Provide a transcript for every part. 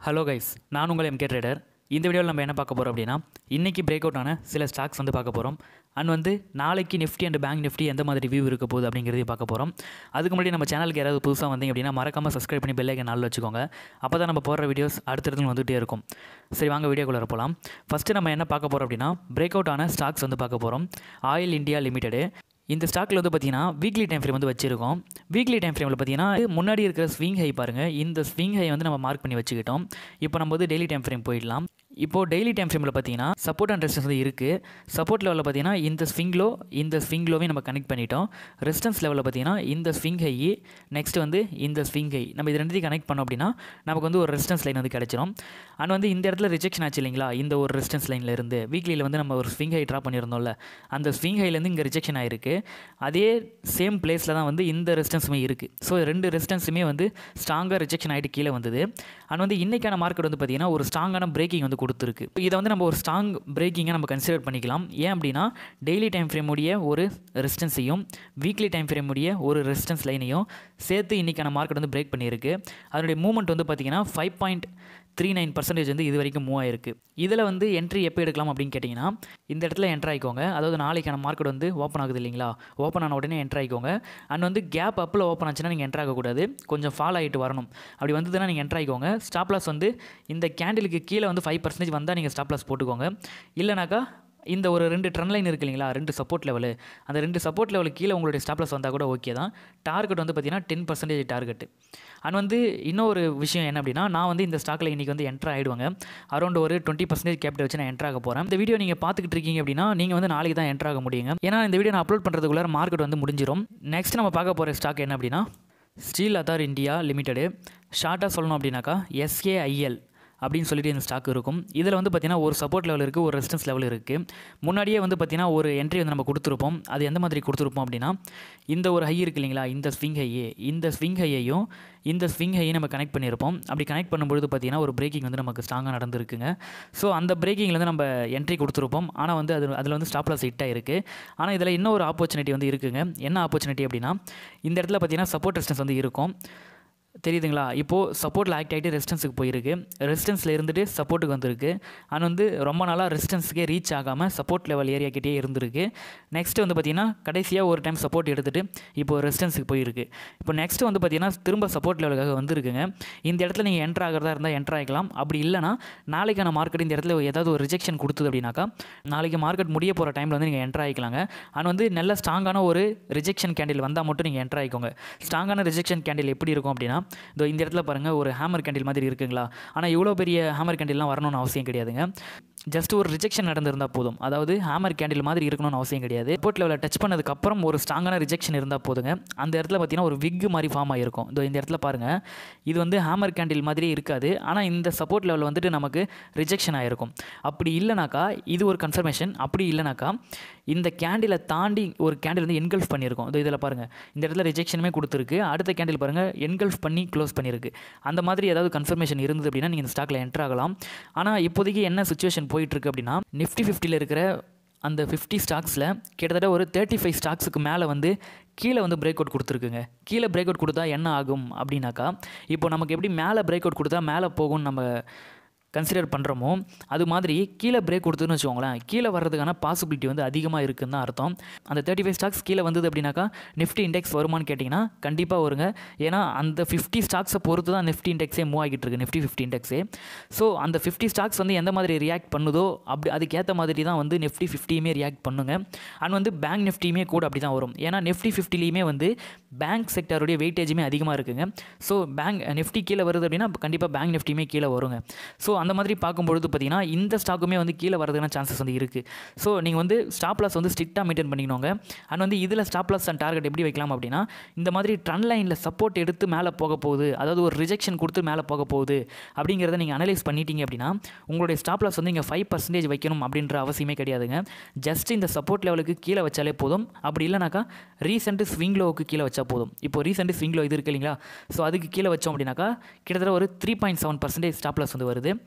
hello guys நான் உங்கள் MK trader இந்த வீடியோவில் நம்ம என்ன பார்க்க போகிறோம் அப்படின்னா இன்றைக்கி பிரேக் அவுட் ஆன சில ஸ்டாக்ஸ் வந்து பார்க்க போகிறோம் அண்ட் வந்து நாளைக்கு நிஃப்டி அண்ட் பேங்க் நிஃப்டி எந்த மாதிரி வியூ இருக்க போகுது அப்படிங்கிறதையும் பார்க்க போகிறோம் அதுக்கு முன்னாடி நம்ம சேனலுக்கு யாராவது புதுசாக வந்தீங்க அப்படின்னா மறக்காமல் சப்ஸ்கிரைப் பண்ணி பெல்லைக்கன் நாளில் வச்சுக்கோங்க அப்போ தான் நம்ம போடுற வீடியோஸ் அடுத்தடுத்து வந்துகிட்டே இருக்கும் சரி வாங்க வீடியோக்குள்ளே போகலாம் ஃபஸ்ட்டு நம்ம என்ன பார்க்க போகிறோம் அப்படின்னா பிரேக் அவுட் ஆன ஸ்டாக்ஸ் வந்து பார்க்க போகிறோம் ஆயில் இந்தியா லிமிடெடு இந்த ஸ்டாக்கில் வந்து பார்த்தீங்கன்னா வீக்லி டைம் ஃப்ரேம் வந்து வச்சிருக்கோம் வீக்லி டைம் ஃப்ரேமில் பார்த்தீங்கன்னா முன்னாடி இருக்கிற ஸ்விங் ஹை பாருங்கள் இந்த ஸ்விங் ஹை வந்து நம்ம மார்க் பண்ணி வச்சுக்கிட்டோம் இப்போ நம்ம வந்து டெய்லி டைம் ஃப்ரேம் போயிடலாம் இப்போது டெய்லி டைம் ஃப்ரேமில் பார்த்தீங்கன்னா சப்போர்ட் அண்ட் ரெசிஸ்டன்ஸ் வந்து இருக்குது சப்போர்ட் லெவலில் பார்த்தீங்கன்னா இந்த ஸ்விங்லோ இந்த ஸ்விங்லோவே நம்ம கனெக்ட் பண்ணிட்டோம் ரெசிஸ்டன்ஸ் லெவலில் பார்த்தீங்கன்னா இந்த ஸ்விங் ஹை நெக்ஸ்ட் வந்து இந்த ஸ்விங் ஹை நம்ம இது ரெண்டுத்தையும் கனெக்ட் பண்ணோம் அப்படின்னா நமக்கு வந்து ஒரு ரெசிஸ்டன்ஸ் லைன் வந்து கிடச்சிரும் அண்ட் வந்து இந்த இடத்துல ரிஜெக்ஷன் ஆச்சு இல்லைங்களா இந்த ஒரு ரெசிஸ்டன்ஸ் லைனில் இருந்து வீக்லியில் வந்து நம்ம ஒரு ஸ்விங் ஹை ட்ரா பண்ணியிருந்தோம்ல அந்த ஸ்விங் ஹைலேருந்து இங்கே ரிஜெக்ஷன் ஆயிருக்கு அதே சேம் பிளேஸில் தான் வந்து இந்த ரெசிஸ்டன்ஸுமே இருக்குது ஸோ ரெண்டு ரெசிஸ்டன்ஸுமே வந்து ஸ்ட்ராங்காக ரிஜெக்ஷன் ஆகிட்டு கீழே வந்தது அண்ட் வந்து இன்றைக்கான மார்க்கெட் வந்து பார்த்திங்கன்னா ஒரு ஸ்ட்ராங்கான பிரேக்கிங் வந்து கொடுத்துருக்கு இதை வந்து நம்ம ஒரு ஸ்ட்ராங் பிரேக்கிங்காக நம்ம கன்சிடர் பண்ணிக்கலாம் ஏன் அப்படின்னா டெய்லி டைம் ஃப்ரேமுடைய ஒரு ரெசிஸ்டன்ஸையும் வீக்லி டைம் ஃப்ரேமுடைய ஒரு ரெசிஸ்டன்ஸ் லைனையும் சேர்த்து இன்றைக்கான மார்க்கெட் வந்து பிரேக் பண்ணியிருக்கு அதனுடைய மூவ்மெண்ட் வந்து பார்த்திங்கன்னா five point three nine percentage வந்து இது வரைக்கும் மூவ் ஆயிருக்கு இதில் வந்து என்ட்ரி எப்போ எடுக்கலாம் அப்படின்னு கேட்டிங்கன்னா இந்த இடத்துல என்ட்ரு ஆகிக்கோங்க அதாவது நாளைக்கான மார்க்கெட் வந்து ஓப்பன் ஆகுது இல்லைங்களா ஓப்பன் ஆன உடனே என்ட்ரு ஆகிக்கோங்க அண்ட் வந்து கேப் அப்பில் ஓப்பன் ஆச்சுன்னா நீங்கள் என்ட்ரு ஆகக்கூடாது கொஞ்சம் ஃபால் ஆகிட்டு வரணும் அப்படி வந்ததுன்னா நீங்கள் என்ட்ரு ஆகிக்கோங்க ஸ்டாப் லாஸ் வந்து இந்த கேண்டிலுக்கு கீழே வந்து ஃபைவ் பர்சன்டேஜ் வந்தால் நீங்கள் ஸ்டாப் லாஸ் போட்டுக்கோங்க இல்லைனாக்கா இந்த ஒரு ரெண்டு ட்ரெண்ட் லைன் இருக்கு இல்லைங்களா ரெண்டு சப்போர்ட் லெவலு அந்த ரெண்டு சப்போர்ட் லெவலுக்கு கீழே உங்களுடைய ஸ்டாப் லாஸ் வந்தால் கூட ஓகே தான் டார்கெட் வந்து பார்த்தீங்கன்னா டென் பர்சன்டேஜ் டார்கெட் அண்ட் வந்து இன்னொரு விஷயம் என்ன அப்படின்னா நான் வந்து இந்த ஸ்டாக்கில் இன்றைக்கி வந்து என்ட்ரு ஆகிடுவாங்க அரௌண்ட் ஒரு டுவெண்ட்டி பர்சன்டேஜ் கேபிட்டல் வச்சு நான் என்ட்ரு ஆக போகிறேன் இந்த வீடியோ நீங்கள் பார்த்துக்கிட்டு இருக்கீங்க அப்படின்னா நீங்கள் வந்து நாளைக்கு தான் என்ட்ரு ஆக முடியுங்க ஏன்னா இந்த வீடியோ நான் அப்லோட் பண்ணுறதுக்குள்ள மார்க்கெட் வந்து முடிஞ்சிடும் நெக்ஸ்ட் நம்ம பார்க்க போகிற ஸ்டாக் என்ன அப்படின்னா ஸ்டீல் அதார் இந்தியா லிமிடெடு ஷார்ட்டாக சொல்லணும் அப்படின்னாக்கா எஸ்ஏஐஎல் அப்படின்னு சொல்லிட்டு இந்த ஸ்டாக் இருக்கும் இதில் வந்து பார்த்திங்கன்னா ஒரு சப்போர்ட் லெவல் இருக்குது ஒரு ரெசிஸ்டன்ஸ் லெவல் இருக்குது முன்னாடியே வந்து பார்த்திங்கன்னா ஒரு என்ட்ரி வந்து நம்ம கொடுத்துருப்போம் அது எந்த மாதிரி கொடுத்துருப்போம் அப்படின்னா இந்த ஒரு ஹை இருக்கு இல்லைங்களா இந்த ஸ்விங் ஹையே இந்த ஸ்விங் ஹையையும் இந்த ஸ்விங் ஹையை நம்ம கனெக்ட் பண்ணியிருப்போம் அப்படி கனெக்ட் பண்ணும்பொழுது பார்த்திங்கன்னா ஒரு பிரேக்கிங் வந்து நமக்கு ஸ்ட்ராங்காக நடந்திருக்குங்க ஸோ அந்த பிரேக்கிங்கில் வந்து நம்ம என்ட்ரி கொடுத்துருப்போம் ஆனால் வந்து அது அதில் வந்து ஸ்டாப் லாஸ் ஹிட் ஆயிருக்கு ஆனால் இதில் இன்னொரு ஆப்பர்ச்சுனிட்டி வந்து இருக்குங்க என்ன ஆப்பர்ச்சுனிட்டி அப்படின்னா இந்த இடத்துல பார்த்திங்கன்னா சப்போர்ட் ரெசிஸ்டன்ஸ் வந்து இருக்கும் தெரியுதுங்களா இப்போது சப்போர்ட்டில் ஆக்ட் ஆகிட்டு ரெசிஸ்டன்ஸுக்கு போயிருக்கு ரெசிஸ்டன்ஸில் இருந்துட்டு சப்போர்ட்டுக்கு வந்திருக்கு ஆனால் வந்து ரொம்ப நாளாக ரெசிஸ்டன்ஸுக்கே ரீச் ஆகாமல் சப்போர்ட் லெவல் ஏரியாக்கிட்டே இருந்திருக்கு நெக்ஸ்ட் வந்து பார்த்திங்கன்னா கடைசியாக ஒரு டைம் சப்போர்ட் எடுத்துகிட்டு இப்போ ரெசிஸ்டன்ஸுக்கு போயிருக்கு இப்போ நெக்ஸ்ட் வந்து பார்த்திங்கன்னா திரும்ப சப்போர்ட் லெவலுக்காக வந்திருக்குங்க இந்த இடத்துல நீங்கள் என்ட்ரு ஆகிறதா இருந்தால் என்ட்ரு ஆகிக்கலாம் அப்படி இல்லைனா நாளைக்கான மார்க்கெட் இந்த இடத்துல ஏதாவது ஒரு ரிஜெக்ஷன் கொடுத்தது அப்படின்னாக்கா நாளைக்கு மார்க்கெட் முடிய போகிற டைமில் வந்து நீங்கள் என்ட்ரு ஆகிக்கலாங்க ஆனால் வந்து நல்ல ஸ்ட்ராங்கான ஒரு ரிஜெக்ஷன் கேண்டில் வந்தால் மட்டும் நீங்கள் என்ட்ரு ஆகிக்கோங்க ஸ்ட்ராங்கான ரிஜெக்ஷன் கேண்டில் எப்படி இருக்கும் அப்படின்னா இதோ இந்த இடத்துல பாருங்கள் ஒரு ஹேமர் கேண்டில் மாதிரி இருக்குங்களா ஆனால் இவ்வளோ பெரிய ஹேமர் கேண்டில்லாம் வரணும்னு அவசியம் கிடையாதுங்க ஜஸ்ட் ஒரு ரிஜெக்ஷன் நடந்திருந்தால் போதும் அதாவது ஹேமர் கேண்டில் மாதிரி இருக்கணும்னு அவசியம் கிடையாது போர்ட் லெவலில் டச் பண்ணதுக்கப்புறம் ஒரு ஸ்ட்ராங்கான ரிஜெக்ஷன் இருந்தால் போதுங்க அந்த இடத்துல பார்த்தீங்கன்னா ஒரு விக் மாதிரி ஃபார்ம் ஆகிருக்கும் இதோ இந்த இடத்துல பாருங்கள் இது வந்து ஹேமர் கேண்டில் மாதிரியே இருக்காது ஆனால் இந்த சப்போர்ட் லெவலில் வந்துட்டு நமக்கு ரிஜெக்ஷன் ஆகிருக்கும் அப்படி இல்லைனாக்கா இது ஒரு கன்ஃபர்மேஷன் அப்படி இல்லைனாக்கா இந்த கேண்டிலை தாண்டி ஒரு கேண்டில் வந்து என்கல்ஃப் பண்ணியிருக்கோம் இதோ இதில் பாருங்கள் இந்த இடத்துல ரிஜெக்ஷனுமே கொடுத்துருக்கு அடுத்த கேண்டில் பாருங்கள் என்கல்ஃப் பண்ணி க்ளோஸ் பண்ணியிருக்கு அந்த மாதிரி ஏதாவது கன்ஃபர்மேஷன் இருந்தது அப்படின்னா நீங்கள் இந்த ஸ்டாக்கில் என்ட்ரு ஆகலாம் ஆனால் இப்போதைக்கு என்ன சுச்சுவேஷன் போயிட்டுருக்கு அப்படின்னா நிஃப்டி ஃபிஃப்டியில் இருக்கிற அந்த ஃபிஃப்டி ஸ்டாக்ஸில் கிட்டத்தட்ட ஒரு தேர்ட்டி ஃபைவ் ஸ்டாக்ஸுக்கு மேலே வந்து கீழே வந்து பிரேக் அவுட் கொடுத்துருக்குங்க கீழே பிரேக் அவுட் கொடுத்தா என்ன ஆகும் அப்படின்னாக்கா இப்போ நமக்கு எப்படி மேலே பிரேக் அவுட் கொடுத்தா மேலே போகும்னு நம்ம கன்சிடர் பண்ணுறோமோ அது மாதிரி கீழே பிரேக் கொடுத்துன்னு வச்சுக்கோங்களேன் கீழே வர்றதுக்கான பாசிபிலிட்டி வந்து அதிகமாக இருக்குன்னு தான் அர்த்தம் அந்த தேர்ட்டி ஃபைவ் ஸ்டாக்ஸ் கீழே வந்தது அப்படின்னாக்கா நிஃப்டி இண்டெக்ஸ் வருமானு கேட்டிங்கன்னா கண்டிப்பாக வருங்க ஏன்னா அந்த ஃபிஃப்டி ஸ்டாக்ஸை பொறுத்து தான் நிஃப்டி இண்டெக்ஸே மூவ் ஆகிட்டு இருக்கு நிஃப்டி ஃபிஃப்டி இண்டெக்ஸே ஸோ அந்த ஃபிஃப்டி ஸ்டாக்ஸ் வந்து எந்த மாதிரி ரியாக்ட் பண்ணுதோ அப்படி அதுக்கேற்ற மாதிரி தான் வந்து நிஃப்டி ஃபிஃப்டியுமே ரியாக்ட் பண்ணுங்க அண்ட் வந்து பேங்க் நிஃப்டியுமே கூட அப்படி தான் வரும் ஏன்னா நிஃப்டி ஃபிஃப்டிலையுமே வந்து பேங்க் செக்டருடைய வெயிட்டேஜுமே அதிகமாக இருக்குங்க ஸோ பேங்க் நிஃப்டி கீழே வருது அப்படின்னா கண்டிப்பாக பேங்க் நிஃப்டியுமே கீழே வருங்க ஸோ அந்த மாதிரி பார்க்கும்பொழுது பார்த்தீங்கன்னா இந்த ஸ்டாக்குமே வந்து கீழே வரதுக்கான சான்சஸ் வந்து இருக்குது ஸோ நீங்கள் வந்து ஸ்டாப் லாஸ் வந்து ஸ்ட்ரிக்டாக மெயின்டைன் பண்ணிக்கணுங்க அண்ட் வந்து இதில் ஸ்டாப் லாஸ் அண்ட் டார்கெட் எப்படி வைக்கலாம் அப்படின்னா இந்த மாதிரி ட்ரன் லைனில் சப்போர்ட் எடுத்து மேலே போக போகுது அதாவது ஒரு ரிஜெக்ஷன் கொடுத்து மேலே போக போகுது அப்படிங்கிறத நீங்கள் அனலைஸ் பண்ணிட்டீங்க அப்படின்னா உங்களுடைய ஸ்டாப் லாஸ் வந்து இங்கே ஃபைவ் பர்சன்டேஜ் வைக்கணும் அப்படின்ற அவசியமே கிடையாதுங்க ஜஸ்ட் இந்த சப்போர்ட் லெவலுக்கு கீழே வச்சாலே போதும் அப்படி இல்லைனாக்கா ரீசெண்ட் ஸ்விங் லோவுக்கு கீழே வச்சா போதும் இப்போ ரீசெண்ட் ஸ்விங் லோ இது இருக்கு இல்லைங்களா ஸோ அதுக்கு கீழே வச்சோம் அப்படின்னாக்கா கிட்டத்தட்ட ஒரு three point seven percentage stop loss வந்து வருது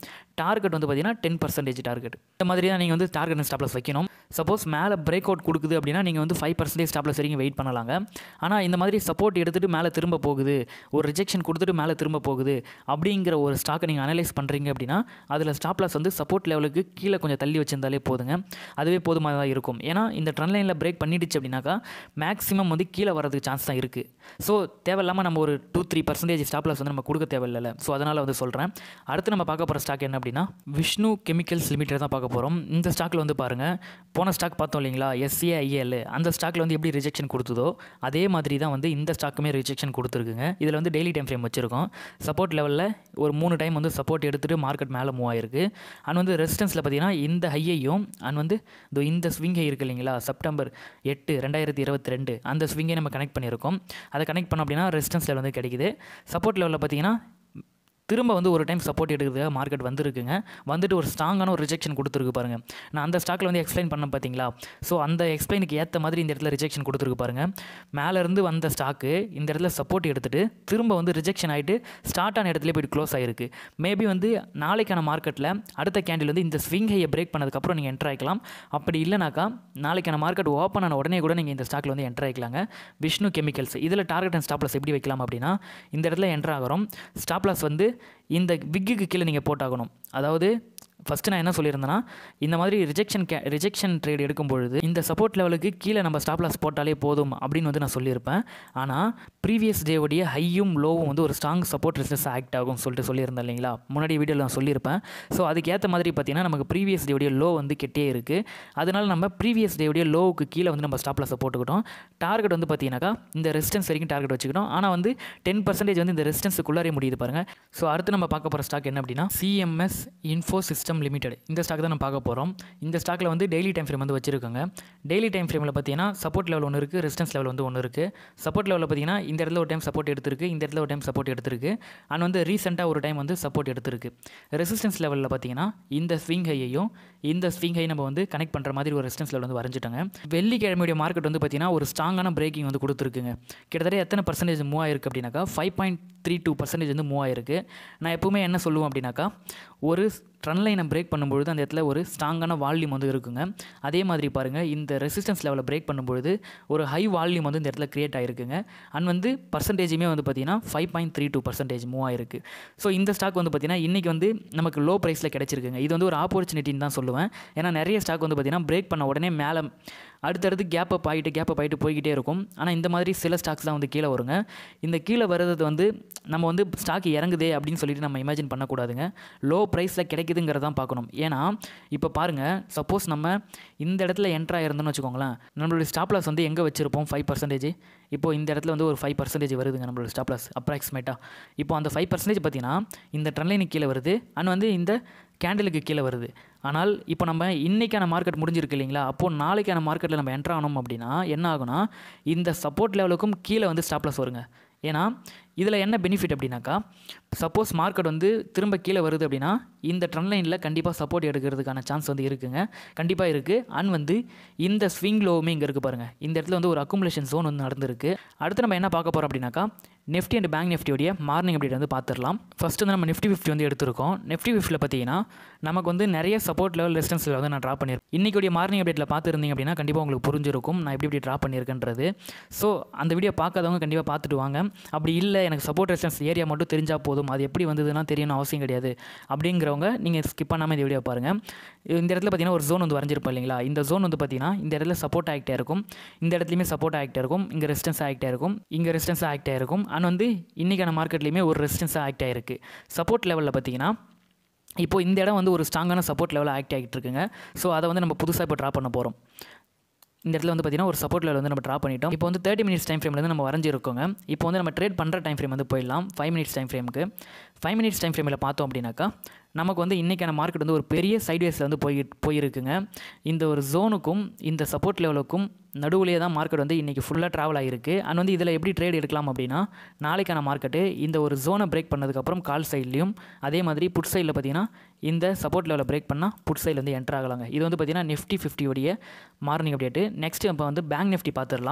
டார்கெட் வந்து பார்த்தீங்கன்னா டென் பர்சன்டேஜ் டார்கெட் இந்த மாதிரி தான் நீங்கள் வந்து டார்கெட் அண்ட் ஸ்டாப்லஸ் வைக்கணும் சப்போஸ் மேலே பிரேக் அவுட் கொடுக்குது அப்படின்னா நீங்கள் வந்து ஃபைவ் பர்சன்டேஜ் ஸ்டாப்லஸ் வரைக்கும் வெயிட் பண்ணலாங்க ஆனால் இந்த மாதிரி சப்போர்ட் எடுத்துகிட்டு மேலே திரும்ப போகுது ஒரு ரிஜெக்ஷன் கொடுத்துட்டு மேலே திரும்ப போகுது அப்படிங்கிற ஒரு ஸ்டாக்கை நீங்கள் அனலைஸ் பண்ணுறீங்க அப்படின்னா அதில் ஸ்டாப்லாஸ் வந்து சப்போர்ட் லெவலுக்கு கீழே கொஞ்சம் தள்ளி வச்சிருந்தாலே போதுங்க அதுவே போதுமாக தான் இருக்கும் ஏன்னா இந்த ட்ரெண்ட் லைனில் பிரேக் பண்ணிடுச்சு அப்படின்னாக்கா மேக்ஸிமம் வந்து கீழே வரதுக்கு சான்ஸ் தான் இருக்குது ஸோ தேவையில்லாமல் நம்ம ஒரு டூ த்ரீ பர்சன்டேஜ் ஸ்டாப்லாஸ் வந்து நம்ம கொடுக்க தேவையில்லை ஸோ அதனால் வந்து சொல்கிறேன் அடுத்து நம்ம பார்க்க போகிற ஸ்டாக் என்ன அப்படின்னா விஷ்ணு கெமிக்கல்ஸ் லிமிடெட் தான் பார்க்க போகிறோம் இந்த ஸ்டாக்கில் வந்து பாருங்கள் போன ஸ்டாக் பார்த்தோம் இல்லைங்களா எஸ்ஏஐஎல் அந்த ஸ்டாக்கில் வந்து எப்படி ரிஜெக்ஷன் கொடுத்ததோ அதே மாதிரி தான் வந்து இந்த ஸ்டாக்குமே ரிஜெக்ஷன் கொடுத்துருக்குங்க இதில் வந்து டெய்லி டைம் ஃப்ரேம் வச்சுருக்கோம் சப்போர்ட் லெவலில் ஒரு மூணு டைம் வந்து சப்போர்ட் எடுத்துகிட்டு மார்க்கெட் மேலே மூவ் ஆயிருக்கு அண்ட் வந்து ரெசிஸ்டன்ஸில் பார்த்தீங்கன்னா இந்த ஹையையும் அண்ட் வந்து இதோ இந்த ஸ்விங் ஹை இருக்கு இல்லைங்களா செப்டம்பர் எட்டு ரெண்டாயிரத்தி இருபத்தி ரெண்டு அந்த ஸ்விங்கை நம்ம கனெக்ட் பண்ணியிருக்கோம் அதை கனெக்ட் பண்ணோம் அப்படின்னா ரெசிஸ்டன்ஸ் லெவல் வந்து கிடைக்குது சப்போர்ட் லெவலில் பார்த்தீங்கன்னா திரும்ப வந்து ஒரு டைம் சப்போர்ட் எடுக்கிறதுக்காக மார்க்கெட் வந்திருக்குங்க வந்துட்டு ஒரு ஸ்ட்ராங்கான ஒரு ரிஜெக்ஷன் கொடுத்துருக்கு பாருங்கள் நான் அந்த ஸ்டாக்கில் வந்து எக்ஸ்பிளைன் பண்ண பார்த்தீங்களா ஸோ அந்த எக்ஸ்பிளைனுக்கு ஏற்ற மாதிரி இந்த இடத்துல ரிஜெக்ஷன் கொடுத்துருக்கு பாருங்கள் மேலேருந்து வந்த ஸ்டாக்கு இந்த இடத்துல சப்போர்ட் எடுத்துகிட்டு திரும்ப வந்து ரிஜெக்ஷன் ஆகிட்டு ஸ்டார்ட் ஆன இடத்துல போய்ட்டு க்ளோஸ் ஆகிருக்கு மேபி வந்து நாளைக்கான மார்க்கெட்டில் அடுத்த கேண்டில் வந்து இந்த ஸ்விங் ஹையை பிரேக் பண்ணதுக்கப்புறம் நீங்கள் என்ட்ரு ஆகிக்கலாம் அப்படி இல்லைனாக்கா நாளைக்கான மார்க்கெட் ஓப்பன் ஆன உடனே கூட நீங்கள் இந்த ஸ்டாக்கில் வந்து என்ட்ரு ஆகிக்கலாங்க விஷ்ணு கெமிக்கல்ஸ் இதில் டார்கெட் அண்ட் ஸ்டாப்லாஸ் எப்படி வைக்கலாம் அப்படின்னா இந்த இடத்துல என்ட்ரு ஆகிறோம் ஸ்டாப்லாஸ் வந்து இந்த விக்குக்கு கீழே நீங்கள் போட்டாகணும் அதாவது ஃபஸ்ட்டு நான் என்ன சொல்லியிருந்தேன்னா இந்த மாதிரி ரிஜெக்ஷன் கே ரிஜெக்ஷன் ட்ரேட் எடுக்கும் பொழுது இந்த சப்போர்ட் லெவலுக்கு கீழே நம்ம ஸ்டாப் லாஸ் போட்டாலே போதும் அப்படின்னு வந்து நான் சொல்லியிருப்பேன் ஆனால் ப்ரீவியஸ் டேவுடைய ஹையும் லோவும் வந்து ஒரு ஸ்ட்ராங் சப்போர்ட் ரெசிஸ்டன்ஸ் ஆக்ட் ஆகும் சொல்லிட்டு சொல்லியிருந்தேன் இல்லைங்களா முன்னாடி வீடியோவில் நான் சொல்லியிருப்பேன் ஸோ அதுக்கேற்ற மாதிரி பார்த்தீங்கன்னா நமக்கு ப்ரீவியஸ் டேவுடைய லோ வந்து கெட்டே இருக்குது அதனால நம்ம ப்ரீவியஸ் டேவுடைய லோவுக்கு கீழே வந்து நம்ம ஸ்டாப் லாஸை போட்டுக்கிட்டோம் டார்கெட் வந்து பார்த்தீங்கன்னாக்கா இந்த ரெசிஸ்டன்ஸ் வரைக்கும் டார்கெட் வச்சுக்கிட்டோம் ஆனால் வந்து டென் பர்சன்டேஜ் வந்து இந்த ரெசிஸ்டன்ஸுக்குள்ளாரே முடியுது பாருங்கள் ஸோ அடுத்து நம்ம பார்க்க போகிற ஸ்டாக் என்ன அப்படின்னா சிஎம்எஸ் இன்ஃபோ சிஸ்டம் லிமிடெட் இந்த ஸ்டாக் தான் நம்ம பார்க்க போகிறோம் இந்த ஸ்டாக்கில் வந்து டெய்லி டைம் ஃப்ரேம் வந்து வச்சிருக்காங்க டெய்லி டைம் ஃப்ரேமில் பார்த்தீங்கன்னா சப்போர்ட் லெவல் ஒன்று இருக்குது ரெசிஸ்டன்ஸ் லெவல் வந்து ஒன்று இருக்குது சப்போர்ட் லெவலில் பார்த்தீங்கன்னா இந்த இடத்துல ஒரு டைம் சப்போர்ட் எடுத்திருக்கு இந்த இடத்துல ஒரு டைம் சப்போர்ட் எடுத்திருக்கு அண்ட் வந்து ரீசெண்டாக ஒரு டைம் வந்து சப்போர்ட் எடுத்திருக்கு ரெசிஸ்டன்ஸ் லெவலில் பார்த்தீங்கன்னா இந்த ஸ்விங் ஹையையும் இந்த ஸ்விங் ஹை நம்ம வந்து கனெக்ட் பண்ணுற மாதிரி ஒரு ரெசிஸ்டன்ஸ் லெவல் வந்து வரைஞ்சிட்டாங்க வெள்ளிக்கிழமையுடைய மார்க்கெட் வந்து பார்த்தீங்கன்னா ஒரு ஸ்ட்ராங்கான பிரேக்கிங் வந்து கொடுத்துருக்குங்க கிட்டத்தட்ட எத்தனை பர்சன்டேஜ் மூவ் ஆயிருக்கு அப்படின்னாக்கா five point three two percentage வந்து மூவ் ஆயிருக்கு நான் எப்பவுமே என்ன சொல்லுவேன் அப்படின்னாக்கா ஒரு ட்ரன் லைனை பிரேக் பண்ணும்பொழுது அந்த இடத்துல ஒரு ஸ்ட்ராங்கான வால்யூம் வந்து இருக்குங்க அதே மாதிரி பாருங்கள் இந்த ரெசிஸ்டன்ஸ் லெவலில் பிரேக் பண்ணும்பொழுது ஒரு ஹை வால்யூம் வந்து இந்த இடத்துல க்ரியேட் ஆகிருக்குங்க அண்ட் வந்து பர்சன்டேஜுமே வந்து பார்த்தீங்கன்னா five point three two percentage move ஆயிருக்கு ஸோ இந்த ஸ்டாக் வந்து பார்த்தீங்கன்னா இன்றைக்கி வந்து நமக்கு லோ ப்ரைஸில் கிடச்சிருக்குங்க இது வந்து ஒரு ஆப்பர்ச்சுனிட்டின்னு தான் சொல்லுவேன் ஏன்னா நிறைய ஸ்டாக் வந்து பார்த்தீங்கன்னா பிரேக் பண்ண உடனே மேலே அடுத்தடுத்து கேப் அப் ஆகிட்டு கேப் அப் ஆகிட்டு போய்கிட்டே இருக்கும் ஆனால் இந்த மாதிரி சில ஸ்டாக்ஸ் தான் வந்து கீழே வருங்க இந்த கீழே வர்றது வந்து நம்ம வந்து ஸ்டாக் இறங்குதே அப்படின்னு சொல்லிட்டு நம்ம இமேஜின் பண்ணக்கூடாதுங்க லோ ப்ரைஸில் கிடைக்குதுங்கிறதான் பார்க்கணும் ஏன்னா இப்போ பாருங்கள் சப்போஸ் நம்ம இந்த இடத்துல என்ட்ரா இருந்தோம்னு வச்சுக்கோங்களேன் நம்மளுடைய ஸ்டாப் லாஸ் வந்து எங்கே வச்சுருப்போம் ஃபைவ் பர்சன்டேஜ் இப்போ இந்த இடத்துல வந்து ஒரு ஃபைவ் பர்சன்டேஜ் வருதுங்க நம்மளோட ஸ்டாப் லாஸ் அப்ராக்சிமேட்டாக இப்போ அந்த ஃபைவ் பர்சன்டேஜ் பார்த்தீங்கன்னா இந்த ட்ரெண்ட்லைனுக்கு கீழே வருது அண்ட் வந்து இந்த கேண்டலுக்கு கீழே வருது ஆனால் இப்போ நம்ம இன்றைக்கான மார்க்கெட் முடிஞ்சிருக்கு இல்லைங்களா அப்போது நாளைக்கான மார்க்கெட்டில் நம்ம என்ட்ரு ஆகணும் அப்படின்னா என்ன ஆகும்னா இந்த சப்போர்ட் லெவலுக்கும் கீழே வந்து ஸ்டாப் லாஸ் வருங்க ஏன்னா இதில் என்ன பெனிஃபிட் அப்படின்னாக்கா சப்போஸ் மார்க்கெட் வந்து திரும்ப கீழே வருது அப்படின்னா இந்த ட்ரெண்ட் லைனில் கண்டிப்பாக சப்போர்ட் எடுக்கிறதுக்கான சான்ஸ் வந்து இருக்குங்க கண்டிப்பாக இருக்குது அண்ட் வந்து இந்த ஸ்விங் லோவுமே இங்கே இருக்குது பாருங்கள் இந்த இடத்துல வந்து ஒரு அக்குமுலேஷன் ஜோன் வந்து நடந்திருக்கு அடுத்து நம்ம என்ன பார்க்க போகிறோம் அப்படின்னாக்கா நிஃப்டி அண்ட் பேங்க் நிஃப்டியோடைய மார்னிங் அப்டேட் வந்து பார்த்துடலாம் ஃபஸ்ட் வந்து நம்ம நிஃப்டி ஃபிஃப்டி வந்து எடுத்திருக்கோம் நிஃப்டி ஃபிஃப்டியில் பார்த்தீங்கன்னா நமக்கு வந்து நிறைய சப்போர்ட் லெவல் ரெசிஸ்டன்ஸ் வந்து நான் ட்ரா பண்ணியிருக்கேன் இன்றைக்குடைய மார்னிங் அப்டேட்டில் பார்த்துருந்தீங்க அப்படின்னா கண்டிப்பாக உங்களுக்கு புரிஞ்சிருக்கும் நான் எப்படி எப்படி ட்ரா பண்ணியிருக்கேன்றது ஸோ அந்த வீடியோ பார்க்காதவங்க கண்டிப்பாக பார்த்துட்டு வாங்க அப்படி இல்லை எனக்கு சப்போர்ட் ரெசிஸ்டன்ஸ் ஏரியா மட்டும் தெரிஞ்சால் போதும் அது எப்படி வந்ததுன்னா தெரியணும் அவசியம் கிடையாது அப்படிங்கிறவங்க நீங்கள் ஸ்கிப் பண்ணாமல் இந்த வீடியோ பாருங்கள் இந்த இடத்துல பார்த்தீங்கன்னா ஒரு ஜோன் வந்து வரைஞ்சிருப்போம் இல்லைங்களா இந்த ஜோன் வந்து பார்த்தீங்கன்னா இந்த இடத்துல சப்போர்ட் ஆகிட்டே இருக்கும் இந்த இடத்துலையுமே சப்போர்ட் ஆகிட்டே இருக்கும் இங்கே ரெசிஸ்டன்ஸ் ஆகிட்டே இருக்கும் இங்கே ரெசிஸ்டன்ஸ் ஆகிட்டே இருக்கும் அண்ட் வந்து இன்றைக்கான மார்க்கெட்லேயுமே ஒரு ரெசிஸ்டன்ஸ் ஆக்ட் ஆகிருக்கு சப்போர்ட் லெவலில் பார்த்தீங்கன்னா இப்போ இந்த இடம் வந்து ஒரு ஸ்ட்ராங்கான சப்போர்ட் லெவலில் ஆக்ட் ஆகிட்டு இருக்குங்க ஸோ அதை வந்து நம்ம புதுசாக இப்போ ட்ரா பண்ண போகிறோம் இந்த இடத்துல வந்து பார்த்தீங்கன்னா ஒரு சப்போர்ட் லெவல் வந்து நம்ம ட்ரா பண்ணிட்டோம் இப்போ வந்து தேர்ட்டி மினிட்ஸ் டைம் ஃப்ரேம்லேருந்து நம்ம வரைஞ்சிருக்கோங்க இப்போ வந்து நம்ம ட்ரேட் பண்ணுற டைம் ஃப்ரேம் வந்து போயிடலாம் ஃபைவ் மினிட்ஸ் டைம் ஃப்ரேமுக்கு ஃபைவ் மினிட்ஸ் டைம் ஃப்ரேமில் பார்த்தோம் அப்படின்னாக்கா நமக்கு வந்து இன்றைக்கான மார்க்கெட் வந்து ஒரு பெரிய சைட்வேஸில் வந்து போய் போயிருக்குங்க இந்த ஒரு ஜோனுக்கும் இந்த சப்போர்ட் லெவலுக்கும் நடுவுலேயே தான் மார்க்கெட் வந்து இன்றைக்கி ஃபுல்லாக ட்ராவல் ஆகிருக்கு அண்ட் வந்து இதில் எப்படி ட்ரேட் எடுக்கலாம் அப்படின்னா நாளைக்கான மார்க்கெட்டு இந்த ஒரு ஜோனை பிரேக் பண்ணதுக்கப்புறம் கால் சைட்லேயும் அதே மாதிரி புட் சைடில் பார்த்தீங்கன்னா இந்த சப்போர்ட் லெவலில் பிரேக் பண்ணால் புட் சைடில் வந்து என்ட்ரு ஆகலாங்க இது வந்து பார்த்தீங்கன்னா நிஃப்டி ஃபிஃப்டியோடைய மார்னிங் அப்டேட்டு நெக்ஸ்ட் இப்போ வந்து பேங்க் நிஃப்டி பார்த்துடலாம்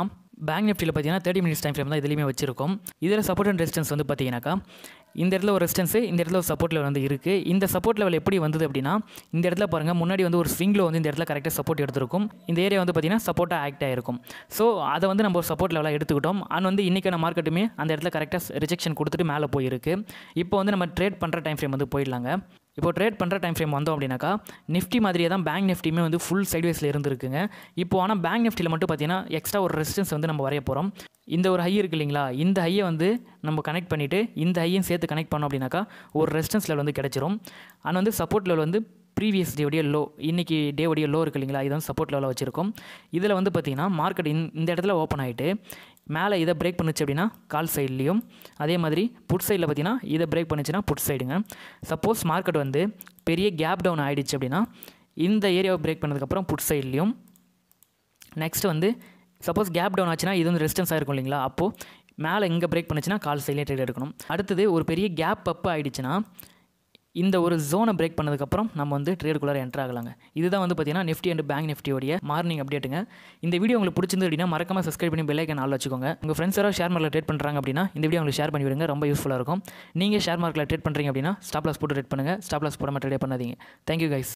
பேங்க் நிஃப்டியில் பார்த்தீங்கன்னா தேர்ட்டி மினிட்ஸ் டைம் ஃப்ரேம் தான் இதுலேயுமே வச்சிருக்கோம் இதில் சப்போர்ட் அண்ட் ரெசிஸ்டன்ஸ் வந்து பார்த்தீங்கன்னாக்கா இந்த இடத்துல ஒரு ரெசிஸ்டன்ஸு இந்த இடத்துல ஒரு சப்போர்ட் லெவல் வந்து இருக்குது இந்த சப்போர்ட் லெவல் எப்படி வந்தது அப்படின்னா இந்த இடத்துல பாருங்கள் முன்னாடி வந்து ஒரு ஸ்விங்கில் வந்து இந்த இடத்துல கரெக்டாக சப்போர்ட் எடுத்திருக்கும் இந்த ஏரியா வந்து பார்த்தீங்கன்னா சப்போர்ட்டாக ஆக்ட் ஆகிருக்கும் ஸோ அதை வந்து நம்ம ஒரு சப்போர்ட் லெவலாக எடுத்துக்கிட்டோம் அண்ட் வந்து இன்றைக்கான மார்க்கெட்டுமே அந்த இடத்துல கரெக்டாக ரிஜெக்ஷன் கொடுத்துட்டு மேலே போயிருக்கு இப்போ வந்து நம்ம ட்ரேட் பண்ணுற டைம் ஃப்ரேம் வந்து போயிடலாங்க இப்போ ட்ரேட் பண்ணுற டைம் ஃப்ரேம் வந்தோம் அப்படின்னாக்கா நிஃப்டி மாதிரியே தான் பேங்க் நிஃப்டியுமே வந்து ஃபுல் சைட்வேஸில் இருந்திருக்குங்க இப்போ ஆனால் பேங்க் நிஃப்டியில் மட்டும் பார்த்தீங்கன்னா எக்ஸ்ட்ரா ஒரு ரெசிஸ்டன்ஸ் வந்து நம்ம வரைய போகிறோம் இந்த ஒரு ஹை இருக்கு இல்லைங்களா இந்த ஹையை வந்து நம்ம கனெக்ட் பண்ணிவிட்டு இந்த ஹையும் சேர்த்து கனெக்ட் பண்ணோம் அப்படின்னாக்கா ஒரு ரெசிஸ்டன்ஸ் லெவல் வந்து கிடச்சிரும் அண்ட் வந்து சப்போர்ட் லெவல் வந்து ப்ரீவியஸ் டேவுடைய லோ இன்றைக்கி டேவுடைய லோ இருக்கு இல்லைங்களா இது வந்து சப்போர்ட் லெவலில் வச்சுருக்கோம் இதில் வந்து பார்த்திங்கன்னா மார்க்கெட் இந்த இடத்துல ஓப்பன் ஆகிட்டு மேலே இதை பிரேக் பண்ணுச்சு அப்படின்னா கால் சைட்லேயும் அதே மாதிரி புட் சைடில் பார்த்தீங்கன்னா இதை பிரேக் பண்ணுச்சுன்னா புட் சைடுங்க சப்போஸ் மார்க்கெட் வந்து பெரிய கேப் டவுன் ஆகிடுச்சு அப்படின்னா இந்த ஏரியாவை பிரேக் பண்ணதுக்கப்புறம் புட் சைட்லேயும் நெக்ஸ்ட் வந்து சப்போஸ் கேப் டவுன் ஆச்சுன்னா இது வந்து ரெசிஸ்டன்ஸ் ஆகிருக்கும் இல்லைங்களா அப்போது மேலே இங்கே பிரேக் பண்ணுச்சுன்னா கால் சைட்லேயே ட்ரேட் எடுக்கணும் அடுத்தது ஒரு பெரிய கேப் அப் ஆகிடுச்சுன்னா இந்த ஒரு ஜோனை பிரேக் பண்ணதுக்கப்புறம் நம்ம வந்து ட்ரேடுக்குள்ளே என்ட்ரு ஆகலாங்க இதுதான் வந்து பார்த்தீங்கன்னா நிஃப்டி அண்ட் பேங்க் நிஃப்டியோடைய மார்னிங் அப்டேட்டுங்க இந்த வீடியோ உங்களுக்கு பிடிச்சிருந்து அப்படின்னா மறக்காம சப்ஸ்கிரைப் பண்ணி பெல்லைக்கன் ஆள் வச்சுக்கோங்க உங்கள் ஃப்ரெண்ட்ஸ் யாராவது ஷேர் மார்க்கில் ட்ரேட் பண்ணுறாங்க அப்படின்னா இந்த வீடியோ உங்களுக்கு ஷேர் பண்ணி விடுங்க ரொம்ப யூஸ்ஃபுல்லாக இருக்கும் நீங்கள் ஷேர் மார்க்கில் ட்ரேட் பண்ணுறீங்க அப்படின்னா ஸ்டாப் லாஸ் போட்டு ட்ரேட் பண்ணுங்கள் ஸ்டாப் லாஸ் போடாமல் ட்ரேட் பண்ணாதீங்க தேங்க்யூ கைஸ்